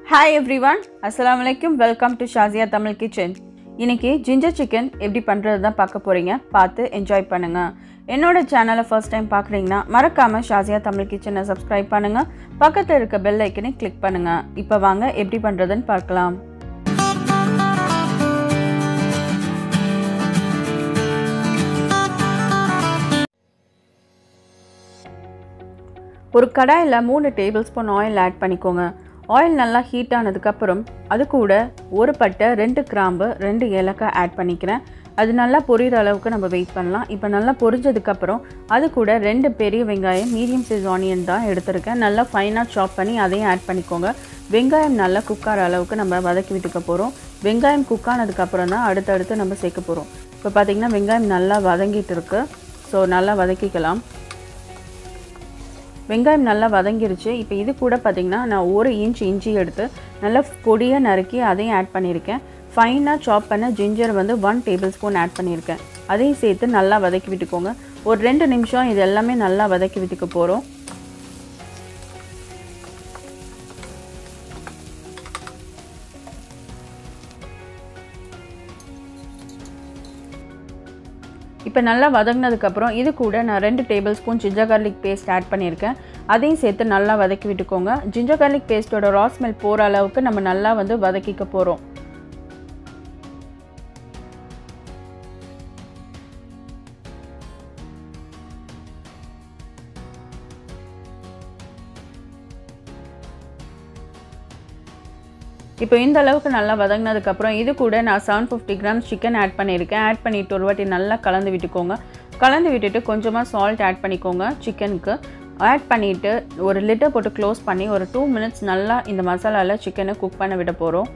hi every everyone அஸ்லாம் வலைக்கும் welcome to Shazia Tamil kitchen இன்னைக்கு ஜிஞ்சர் சிக்கன் எப்படி பண்ணுறது தான் பார்க்க போகிறீங்க பார்த்து என்ஜாய் பண்ணுங்கள் என்னோட சேனலை ஃபர்ஸ்ட் டைம் பார்க்குறீங்கன்னா மறக்காமல் ஷாசியா தமிழ் கிச்சனை சப்ஸ்கிரைப் பண்ணுங்கள் பக்கத்தில் இருக்க பெல் ஐக்கனை கிளிக் பண்ணுங்கள் இப்போ வாங்க எப்படி பண்ணுறதுன்னு பார்க்கலாம் ஒரு கடாயில் மூணு டேபிள் ஸ்பூன் ஆயில் ஆட் பண்ணிக்கோங்க ஆயில் நல்லா ஹீட் ஆனதுக்கப்புறம் அது கூட ஒரு பட்டை ரெண்டு கிராம்பு ரெண்டு ஏலக்காய் ஆட் பண்ணிக்கிறேன் அது நல்லா பொரியிற அளவுக்கு நம்ம வெயிட் பண்ணலாம் இப்போ நல்லா பொரிஞ்சதுக்கப்புறம் அது கூட ரெண்டு பெரிய வெங்காயம் மீடியம் சைஸ் ஆனியன் தான் எடுத்திருக்கேன் நல்லா ஃபைனாக சாப் பண்ணி அதையும் ஆட் பண்ணிக்கோங்க வெங்காயம் நல்லா குக் ஆகிற அளவுக்கு நம்ம வதக்கி விட்டுக்க போகிறோம் வெங்காயம் குக் ஆனதுக்கப்புறம் தான் அடுத்தடுத்து நம்ம சேர்க்க போகிறோம் இப்போ பார்த்திங்கன்னா வெங்காயம் நல்லா வதங்கிட்டு இருக்கு ஸோ நல்லா வதக்கிக்கலாம் வெங்காயம் நல்லா வதங்கிருச்சு இப்போ இது கூட பார்த்திங்கன்னா நான் ஒரு இன்ச் இஞ்சி எடுத்து நல்லா பொடியாக நறுக்கி அதையும் ஆட் பண்ணியிருக்கேன் ஃபைனாக சாப் பண்ண ஜிஞ்சர் வந்து ஒன் டேபிள் ஸ்பூன் ஆட் பண்ணியிருக்கேன் அதையும் சேர்த்து நல்லா வதக்கி விட்டுக்கோங்க ஒரு ரெண்டு நிமிஷம் இது எல்லாமே நல்லா வதக்கி விட்டுக்க போகிறோம் இப்போ நல்லா வதங்கினதுக்கப்புறம் இது கூட நான் ரெண்டு tablespoon ginger garlic paste add பண்ணியிருக்கேன் அதையும் சேர்த்து நல்லா வதக்கி விட்டுக்கோங்க ஜிஞ்சர் கார்லிக் பேஸ்ட்டோட ரா ஸ்மெல் போகிற அளவுக்கு நம்ம நல்லா வந்து வதக்கிக்க போகிறோம் இப்போ இந்த அளவுக்கு நல்லா வதங்கினதுக்கப்புறம் இது கூட நான் seven fifty grams chicken add பண்ணியிருக்கேன் ஆட் பண்ணிவிட்டு ஒரு வாட்டி நல்லா கலந்து விட்டுக்கோங்க கலந்து விட்டுட்டு கொஞ்சமாக சால்ட் ஆட் பண்ணிக்கோங்க சிக்கனுக்கு ஆட் பண்ணிவிட்டு ஒரு லிட்டர் போட்டு க்ளோஸ் பண்ணி ஒரு டூ மினிட்ஸ் நல்லா இந்த மசாலாவில் சிக்கனை குக் பண்ண விட போகிறோம்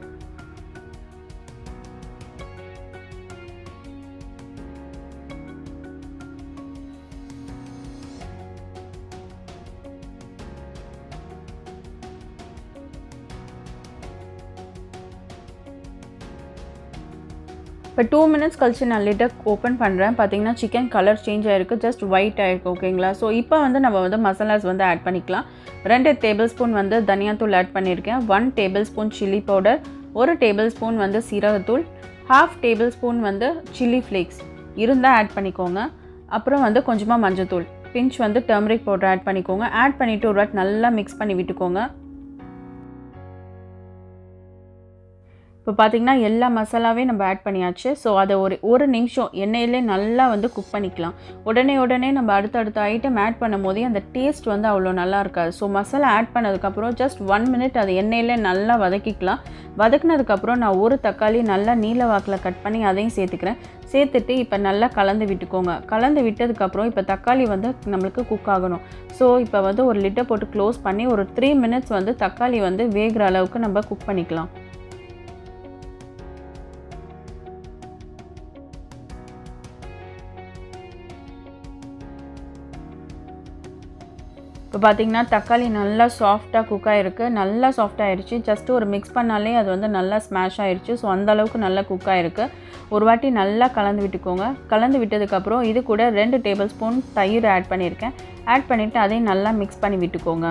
இப்போ டூ மினிட்ஸ் கழிச்சு நான் லிட்டர் ஓப்பன் பண்ணுறேன் பார்த்தீங்கன்னா சிக்கன் கலர் சேஞ்ச் ஆகிருக்கு ஜஸ்ட் ஒயிட் ஆகிருக்கு ஓகேங்களா ஸோ இப்போ வந்து நம்ம வந்து மசாலாஸ் வந்து ஆட் பண்ணிக்கலாம் ரெண்டு டேபிள் ஸ்பூன் வந்து தனியாத்தூள் ஆட் பண்ணியிருக்கேன் one tablespoon chilli powder ஒரு டேபிள் ஸ்பூன் வந்து சீரகத்தூள் ஹாஃப் டேபிள் ஸ்பூன் வந்து சில்லி ஃப்ளேக்ஸ் இருந்தால் ஆட் பண்ணிக்கோங்க அப்புறம் வந்து கொஞ்சமாக மஞ்சத்தூள் பிஞ்ச் வந்து டர்மரிக் பவுடர் ஆட் பண்ணிக்கோங்க ஆட் பண்ணிவிட்டு ஒரு வாட்டி நல்லா மிக்ஸ் பண்ணி விட்டுக்கோங்க இப்போ பார்த்திங்கன்னா எல்லா மசாலாவே நம்ம ஆட் பண்ணியாச்சு ஸோ அதை ஒரு ஒரு நிமிஷம் எண்ணெயிலே நல்லா வந்து குக் பண்ணிக்கலாம் உடனே உடனே நம்ம அடுத்தடுத்த ஐட்டம் ஆட் பண்ணும் போதே அந்த டேஸ்ட் வந்து அவ்வளோ நல்லா இருக்காது ஸோ மசாலா ஆட் பண்ணதுக்கப்புறம் ஜஸ்ட் ஒன் மினிட் அதை எண்ணெயிலே நல்லா வதக்கிக்கலாம் வதக்குனதுக்கப்புறம் நான் ஒரு தக்காளி நல்லா நீல வாக்கில் கட் பண்ணி அதையும் சேர்த்துக்கிறேன் சேர்த்துட்டு இப்போ நல்லா கலந்து விட்டுக்கோங்க கலந்து விட்டதுக்கப்புறம் இப்போ தக்காளி வந்து நம்மளுக்கு குக் ஆகணும் ஸோ இப்போ வந்து ஒரு லிட்டர் போட்டு க்ளோஸ் பண்ணி ஒரு த்ரீ மினிட்ஸ் வந்து தக்காளி வந்து வேகிற அளவுக்கு நம்ம குக் பண்ணிக்கலாம் இப்போ பார்த்தீங்கன்னா தக்காளி நல்லா சாஃப்டாக குக் ஆகிருக்கு நல்லா சாஃப்ட் ஆகிடுச்சு ஜஸ்ட் ஒரு மிக்ஸ் பண்ணாலே அது வந்து நல்லா ஸ்மாஷ் ஆகிடுச்சு ஸோ அந்த அளவுக்கு நல்லா குக் ஆகிருக்கு ஒரு வாட்டி நல்லா கலந்து விட்டுக்கோங்க கலந்து விட்டதுக்கப்புறம் இது கூட ரெண்டு டேபிள் ஸ்பூன் தயிர் ஆட் பண்ணியிருக்கேன் ஆட் பண்ணிவிட்டு அதையும் நல்லா மிக்ஸ் பண்ணி விட்டுக்கோங்க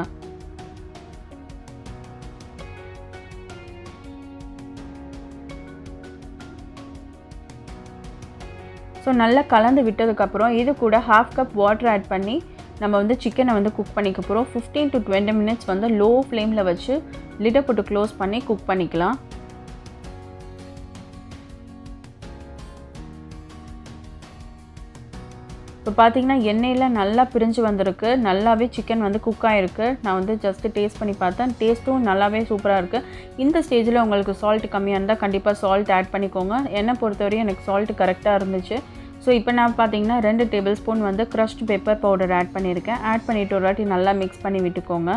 ஸோ நல்லா கலந்து விட்டதுக்கப்புறம் இது கூட ஹாஃப் கப் வாட்டர் ஆட் பண்ணி நம்ம வந்து சிக்கனை வந்து குக் பண்ணிக்க போகிறோம் ஃபிஃப்டீன் டு டுவெண்ட்டி மினிட்ஸ் வந்து லோ ஃப்ளேமில் வச்சு லிட்டை போட்டு க்ளோஸ் பண்ணி குக் பண்ணிக்கலாம் இப்போ பார்த்தீங்கன்னா எண்ணெயில் நல்லா பிரிஞ்சு வந்திருக்கு நல்லாவே சிக்கன் வந்து குக் ஆகிருக்கு நான் வந்து ஜஸ்ட்டு டேஸ்ட் பண்ணி பார்த்தேன் டேஸ்ட்டும் நல்லாவே சூப்பராக இருக்குது இந்த ஸ்டேஜில் உங்களுக்கு சால்ட் கம்மியாக இருந்தால் கண்டிப்பாக சால்ட் ஆட் பண்ணிக்கோங்க என்னை பொறுத்தவரையும் எனக்கு சால்ட் கரெக்டாக இருந்துச்சு ஸோ இப்போ நான் பார்த்தீங்கன்னா ரெண்டு டேபிள் ஸ்பூன் வந்து க்ரஷ்ட் பெப்பர் பவுடர் ஆட் பண்ணியிருக்கேன் ஆட் பண்ணிவிட்டு ஒரு வாட்டி நல்லா மிக்ஸ் பண்ணி விட்டுக்கோங்க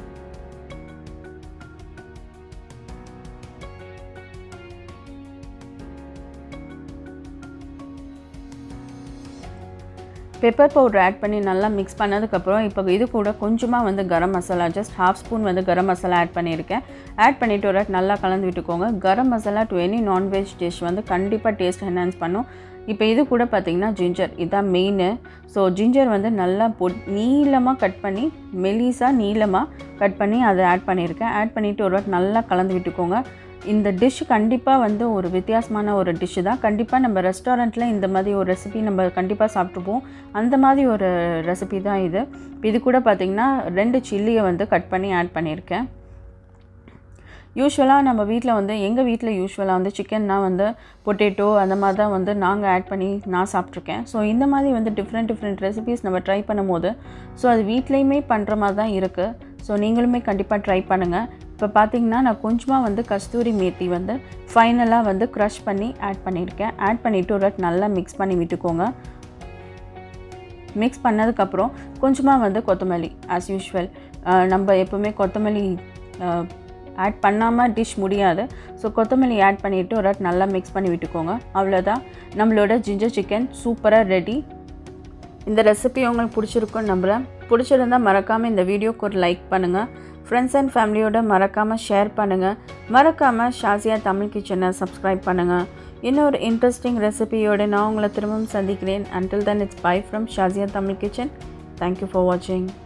பெப்பர் பவுடர் ஆட் பண்ணி நல்லா மிக்ஸ் பண்ணதுக்கப்புறம் இப்போ இது கூட கொஞ்சமாக வந்து garam masala just half spoon வந்து கரம் மசாலா ஆட் பண்ணியிருக்கேன் ஆட் பண்ணிவிட்டு ஒரு நல்லா கலந்து விட்டுக்கோங்க garam masala to any non veg dish வந்து கண்டிப்பாக டேஸ்ட் என்ஹான்ஸ் பண்ணும் இப்போ இது கூட பார்த்திங்கன்னா ஜிஞ்சர் இதுதான் மெயின் ஸோ ஜிஞ்சர் வந்து நல்லா பொ நீளமாக கட் பண்ணி மெலிசாக நீளமாக கட் பண்ணி அதை ஆட் பண்ணியிருக்கேன் ஆட் பண்ணிவிட்டு ஒரு வாட்டி நல்லா கலந்து விட்டுக்கோங்க இந்த டிஷ் கண்டிப்பாக வந்து ஒரு வித்தியாசமான ஒரு டிஷ்ஷு தான் கண்டிப்பாக நம்ம ரெஸ்டாரண்ட்டில் இந்த மாதிரி ஒரு ரெசிபி நம்ம கண்டிப்பாக சாப்பிட்ருப்போம் அந்த மாதிரி ஒரு ரெசிபி தான் இது இது கூட பார்த்திங்கன்னா ரெண்டு சில்லியை வந்து கட் பண்ணி ஆட் பண்ணியிருக்கேன் யூஸ்வலாக நம்ம வீட்டில் வந்து எங்கள் வீட்டில் யூஸ்வலாக வந்து சிக்கன்னா வந்து பொட்டேட்டோ அந்த மாதிரி தான் வந்து நாங்கள் ஆட் பண்ணி நான் சாப்பிட்ருக்கேன் ஸோ இந்த மாதிரி வந்து டிஃப்ரெண்ட் டிஃப்ரெண்ட் ரெசிபீஸ் நம்ம ட்ரை பண்ணும்போது ஸோ அது வீட்லேயுமே பண்ணுற மாதிரி தான் இருக்குது ஸோ நீங்களுமே கண்டிப்பாக ட்ரை பண்ணுங்கள் இப்போ பார்த்தீங்கன்னா நான் கொஞ்சமாக வந்து கஸ்தூரி மேத்தி வந்து ஃபைனலாக வந்து க்ரஷ் பண்ணி ஆட் பண்ணியிருக்கேன் ஆட் பண்ணிவிட்டு ஒரு நல்லா மிக்ஸ் பண்ணி விட்டுக்கோங்க மிக்ஸ் பண்ணதுக்கப்புறம் கொஞ்சமாக வந்து கொத்தமல்லி ஆஸ் யூஷுவல் நம்ம எப்போவுமே கொத்தமல்லி ஆட் பண்ணாமல் டிஷ் முடியாது ஸோ கொத்தமல்லி ஆட் பண்ணிவிட்டு ஒரு நல்லா மிக்ஸ் பண்ணி விட்டுக்கோங்க அவ்வளோதான் நம்மளோட ஜிஞ்சர் சிக்கன் சூப்பராக ரெடி இந்த ரெசிபி உங்களுக்கு பிடிச்சிருக்குன்னு நம்புகிறேன் பிடிச்சிருந்தால் மறக்காமல் இந்த வீடியோக்கு ஒரு லைக் பண்ணுங்கள் ஃப்ரெண்ட்ஸ் அண்ட் ஃபேமிலியோட மறக்காமல் ஷேர் பண்ணுங்கள் மறக்காமல் ஷாசியா தமிழ் கிச்சனை சப்ஸ்கிரைப் பண்ணுங்கள் இன்னொரு இன்ட்ரெஸ்டிங் ரெசிபியோடு நான் உங்களை திரும்பவும் சந்திக்கிறேன் until then it's bye from Shazia Tamil kitchen thank you for வாட்சிங்